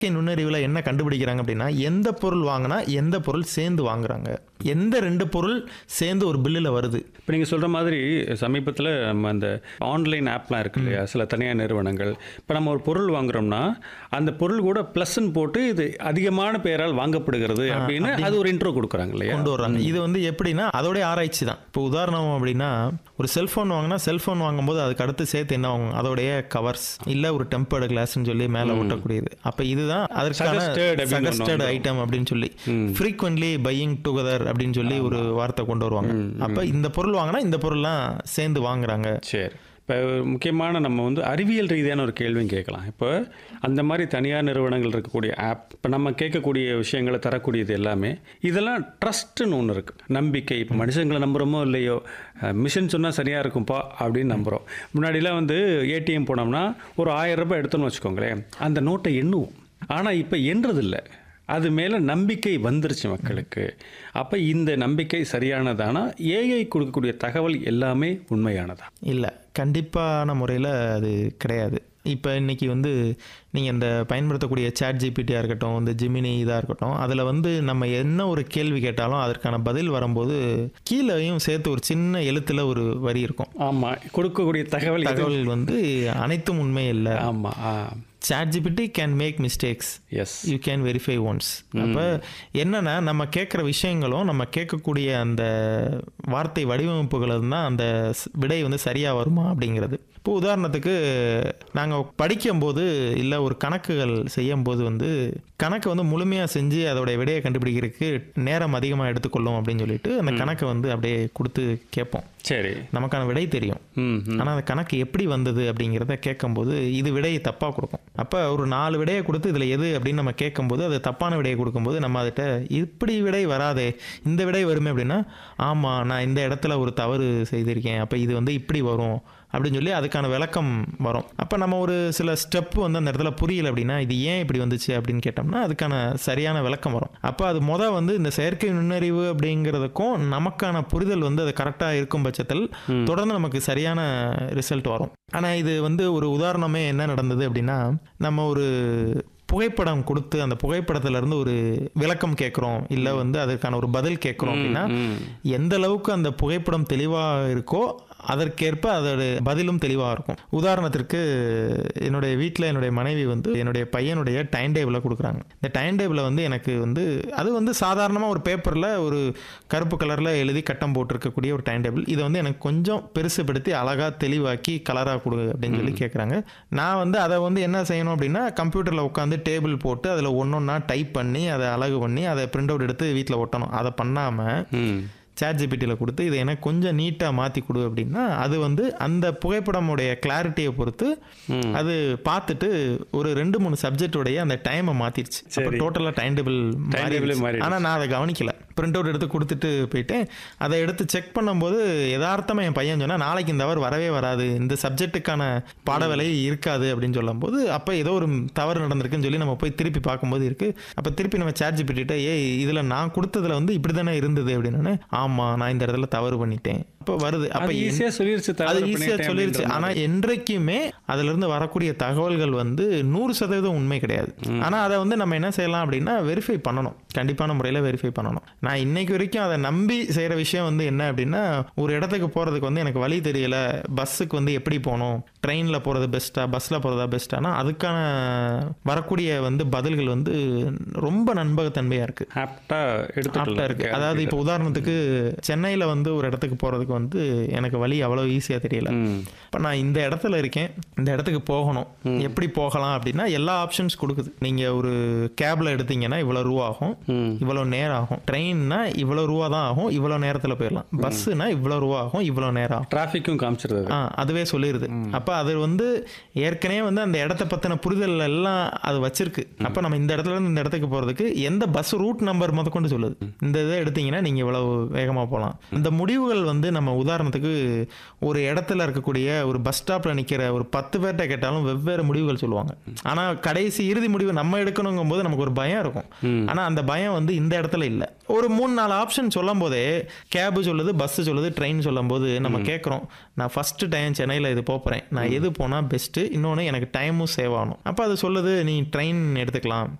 நுண்ணறிவில் என்ன கண்டுபிடிக்கிறாங்க அப்படின்னா எந்த பொருள் வாங்கினா எந்த பொருள் சேர்ந்து வாங்குறாங்க எந்த ரெண்டு பொருள் சேர்ந்து ஒரு பில்லில் வருது இப்போ நீங்கள் சொல்கிற மாதிரி சமீபத்தில் நம்ம அந்த ஆன்லைன் ஆப்லாம் இருக்கு இல்லையா சில தனியார் நிறுவனங்கள் இப்போ நம்ம ஒரு பொருள் வாங்குறோம்னா அந்த பொருள் கூட ப்ளஸ்ன்னு போட்டு இது அதிகமான பேரால் வாங்கப்படுகிறது அப்படின்னு அது ஒரு இன்ட்ரோ கொடுக்குறாங்க இல்லையா கொண்டு வர்றாங்க இது வந்து எப்படின்னா அதோடைய ஆராய்ச்சி தான் இப்போ உதாரணம் அப்படின்னா ஒரு செல்ஃபோன் வாங்கினா செல்ஃபோன் வாங்கும்போது அதுக்கு அடுத்து சேர்த்து என்ன ஆகும் அதோடைய கவர்ஸ் இல்லை ஒரு டெம்பர்டு கிளாஸ்னு சொல்லி மேலே ஒட்டக்கூடியது அப்போ இதுதான் அதற்கான Suggested அப்படின்னு ஒண்ணு சகஸ்டட் ஐட்டம் அப்படின்னு சொல்லி ஃப்ரீக்வெண்ட்லி பையிங் டுகெதர் அப்படின்னு சொல்லி ஒரு வார்த்தை கொண்டு வருவாங்க அப்போ இந்த பொருள் வாங்கினா இந்த பொருள்லாம் சேர்ந்து வாங்குறாங்க சரி இப்போ முக்கியமான நம்ம வந்து அறிவியல் ரீதியான ஒரு கேள்வியும் கேட்கலாம் இப்போ அந்த மாதிரி தனியார் நிறுவனங்கள் இருக்கக்கூடிய ஆப் இப்போ நம்ம கேட்கக்கூடிய விஷயங்களை தரக்கூடியது எல்லாமே இதெல்லாம் ட்ரஸ்ட்டுன்னு ஒன்று இருக்குது நம்பிக்கை இப்போ மனுஷங்களை நம்புகிறோமோ இல்லையோ மிஷின் சொன்னால் சரியாக இருக்கும்ப்பா அப்படின்னு நம்புகிறோம் முன்னாடிலாம் வந்து ஏடிஎம் போனோம்னா ஒரு ஆயிரம் ரூபாய் எடுத்தோன்னு வச்சுக்கோங்களேன் அந்த நோட்டை எண்ணுவோம் ஆனால் இப்போ எண்ணுறதில்லை அது மேலே நம்பிக்கை வந்துருச்சு மக்களுக்கு அப்போ இந்த நம்பிக்கை சரியானதானா ஏஐ கொடுக்கக்கூடிய தகவல் எல்லாமே உண்மையானதா இல்லை கண்டிப்பான முறையில் அது கிடையாது இப்போ இன்னைக்கு வந்து நீங்கள் இந்த பயன்படுத்தக்கூடிய சேட் ஜிபிடியாக இருக்கட்டும் இந்த ஜிமினி இதாக இருக்கட்டும் அதில் வந்து நம்ம என்ன ஒரு கேள்வி கேட்டாலும் அதற்கான பதில் வரும்போது கீழேயும் சேர்த்து ஒரு சின்ன எழுத்தில் ஒரு வரி இருக்கும் ஆமாம் கொடுக்கக்கூடிய தகவல் எது- தகவல் வந்து அனைத்தும் உண்மை இல்லை ஆமா ஆ chat GPT can make mistakes yes you can verify once அப்போ என்னன்னா நம்ம கேட்குற விஷயங்களும் நம்ம கேட்கக்கூடிய அந்த வார்த்தை வடிவமைப்புகளும் தான் அந்த ஸ்- விடை வந்து சரியாக வருமா அப்படிங்கிறது இப்போ உதாரணத்துக்கு நாங்கள் படிக்கும்போது இல்லை ஒரு கணக்குகள் செய்யும்போது வந்து கணக்கை வந்து முழுமையாக செஞ்சு அதோடைய விடையை கண்டுபிடிக்கிறதுக்கு நேரம் அதிகமாக எடுத்துக்கொள்ளும் அப்படின்னு சொல்லிட்டு அந்த கணக்கை வந்து அப்படியே கொடுத்து கேட்போம் சரி நமக்கான விடை தெரியும் ம் ம். ஆனால் அந்த கணக்கு எப்படி வந்தது அப்படிங்கிறத கேட்கும்போது இது விடையை தப்பாக கொடுக்கும் அப்போ ஒரு நாலு விடையை கொடுத்து இதில் எது அப்படின்னு நம்ம கேட்கும்போது அது தப்பான விடையை கொடுக்கும்போது நம்ம அதுகிட்ட இப்படி விடை வராதே இந்த விடை வருமே அப்படின்னா ஆமாம் நான் இந்த இடத்துல ஒரு தவறு செய்திருக்கேன் அப்போ இது வந்து இப்படி வரும் அப்படின்னு சொல்லி அதுக்கான விளக்கம் வரும் அப்போ நம்ம ஒரு சில ஸ்டெப் வந்து அந்த இடத்துல புரியல அப்படின்னா இது ஏன் இப்படி வந்துச்சு அப்படின்னு கேட்டோம்னா அதுக்கான சரியான விளக்கம் வரும் அப்போ அது முத வந்து இந்த செயற்கை நுண்ணறிவு அப்படிங்கிறதுக்கும் நமக்கான புரிதல் வந்து அது கரெக்டாக இருக்கும் பட்சத்தில் தொடர்ந்து நமக்கு சரியான ரிசல்ட் வரும் ஆனால் இது வந்து ஒரு உதாரணமே என்ன நடந்தது அப்படின்னா நம்ம ஒரு புகைப்படம் கொடுத்து அந்த புகைப்படத்துல இருந்து ஒரு விளக்கம் கேட்குறோம் இல்லை வந்து அதற்கான ஒரு பதில் கேட்குறோம் அப்படின்னா ம். எந்த அளவுக்கு அந்த புகைப்படம் தெளிவாக இருக்கோ அதற்கேற்ப அதோட பதிலும் தெளிவாக இருக்கும் உதாரணத்திற்கு என்னுடைய வீட்டில் என்னுடைய மனைவி வந்து என்னுடைய பையனுடைய டைம் டேபிளை கொடுக்குறாங்க இந்த டைம் டேபிளை வந்து எனக்கு வந்து அது வந்து சாதாரணமாக ஒரு பேப்பரில் ஒரு கருப்பு கலரில் எழுதி கட்டம் போட்டிருக்கக்கூடிய ஒரு டைம் டேபிள் இதை வந்து எனக்கு கொஞ்சம் பெருசுபடுத்தி அழகாக தெளிவாக்கி கலராக கொடு அப்படின்னு சொல்லி கேட்குறாங்க நான் வந்து அதை வந்து என்ன செய்யணும் அப்படின்னா கம்ப்யூட்டரில் உட்காந்து டேபிள் போட்டு அதில் ஒன்றொன்னா டைப் பண்ணி அதை அழகு பண்ணி அதை பிரிண்ட் அவுட் எடுத்து வீட்டில் ஒட்டணும் அதை பண்ணாமல் ம் சேட் ஜிபிடியில் கொடுத்து இதை எனக்கு கொஞ்சம் நீட்டாக மாற்றி கொடு அப்படின்னா அது வந்து அந்த புகைப்படமுடைய கிளாரிட்டியை பொறுத்து அது பார்த்துட்டு ஒரு ரெண்டு மூணு சப்ஜெக்டோடைய அந்த டைமை மாற்றிடுச்சு அப்போ டோட்டலாக டைம் டேபிள் table மாறிடுச்சு. ஆனால் நான் அதை கவனிக்கல பிரிண்ட் அவுட் எடுத்து கொடுத்துட்டு போயிட்டேன் அதை எடுத்து செக் பண்ணும்போது யதார்த்தமாக என் பையன் சொன்னா நாளைக்கு இந்த அவர் வரவே வராது இந்த சப்ஜெக்ட்டுக்கான பாடவேலை இருக்காது அப்படின்னு சொல்லும்போது அப்போ ஏதோ ஒரு தவறு நடந்திருக்குன்னு சொல்லி நம்ம போய் திருப்பி பார்க்கும்போது இருக்கு அப்போ திருப்பி நம்ம சேட் ஜிபிட்ட ஏய் இதில் நான் கொடுத்ததுல வந்து இப்படி தானே இருந்தது அப்படின்னு ஆமாம் நான் இந்த இடத்துல தவறு பண்ணிட்டேன் அப்போ வருது அப்போ அது ஈஸியா சொல்லிருச்சு அது தவறு ஈஸியாக பண்ணிட்டேன் சொல்லிருச்சு அப்படின்ற ஆனால் என்றைக்குமே அதிலிருந்து வரக்கூடிய தகவல்கள் வந்து நூறு சதவீதம் உண்மை கிடையாது ஆனால் அதை வந்து நம்ம என்ன செய்யலாம் அப்படின்னா வெரிஃபை பண்ணணும் கண்டிப்பான முறையில் வெரிஃபை பண்ணணும் நான் இன்னைக்கு வரைக்கும் அதை நம்பி செய்கிற விஷயம் வந்து என்ன அப்படின்னா ஒரு இடத்துக்கு போகிறதுக்கு வந்து எனக்கு வழி தெரியல பஸ்ஸுக்கு வந்து எப்படி போகணும் ட்ரெயினில் போகிறது பெஸ்ட்டா பஸ்ஸில் போகிறதா பெஸ்ட்டானா அதுக்கான வரக்கூடிய வந்து பதில்கள் வந்து ரொம்ப நண்பகத்தன்மையாக இருக்குது ஆப்டா ஆப்டா எடுத்துக்கலாம் இருக்கு அதாவது இப்போ உதாரணத்துக்கு சென்னையில வந்து ஒரு இடத்துக்கு போறதுக்கு வந்து எனக்கு வழி அவ்வளவு ஈஸியா தெரியல ம் இப்போ நான் இந்த இடத்துல இருக்கேன் இந்த இடத்துக்கு போகணும் எப்படி போகலாம் அப்படின்னா எல்லா ஆப்ஷன்ஸ் கொடுக்குது நீங்க ஒரு கேப்ல எடுத்தீங்கன்னா இவ்வளவு ரூபா ஆகும் ம் இவ்வளவு நேரம் ஆகும் ட்ரெயின்னா இவ்வளவு ரூபா தான் ஆகும் இவ்வளவு நேரத்துல போயிடலாம் பஸ்ஸுனா இவ்வளவு ரூபா ஆகும் இவ்வளவு நேரம் ஆகும் டிராஃபிக்கும் காமிச்சிருது அது. ஆ அதுவே சொல்லிடுது அப்போ அது வந்து ஏற்கனவே வந்து அந்த இடத்த பற்றின புரிதல் எல்லாம் அது வச்சிருக்கு அப்போ நம்ம இந்த இடத்துல இருந்து இந்த இடத்துக்கு போகிறதுக்கு எந்த பஸ் ரூட் நம்பர் முதற்கொண்டு சொல்லுது இந்த இதை எடுத்தீங்கன்னா நீங்கள் இவ்வளவு வேகமாக போகலாம் இந்த முடிவுகள் வந்து நம்ம நம்ம உதாரணத்துக்கு ஒரு இடத்துல இருக்கக்கூடிய ஒரு பஸ் ஸ்டாப்பில் நிற்கிற ஒரு பத்து பேர்கிட்ட கேட்டாலும் வெவ்வேறு முடிவுகள் சொல்லுவாங்க ஆனால் கடைசி இறுதி முடிவு நம்ம எடுக்கணுங்கும் போது நமக்கு ஒரு பயம் இருக்கும் ஆனால் அந்த பயம் வந்து இந்த இடத்துல இல்லை ஒரு மூணு நாலு ஆப்ஷன் சொல்லும் போதே கேபு சொல்லுது பஸ் சொல்லுது ட்ரெயின் சொல்லும் போது நம்ம கேட்குறோம் நான் ஃபர்ஸ்ட் டைம் சென்னையில் இது போகிறேன் நான் எது போனால் பெஸ்ட்டு இன்னொன்று எனக்கு டைமும் சேவ் ஆகணும் அப்போ அது சொல்லுது நீ ட்ரெயின் எடுத்துக்கலாம்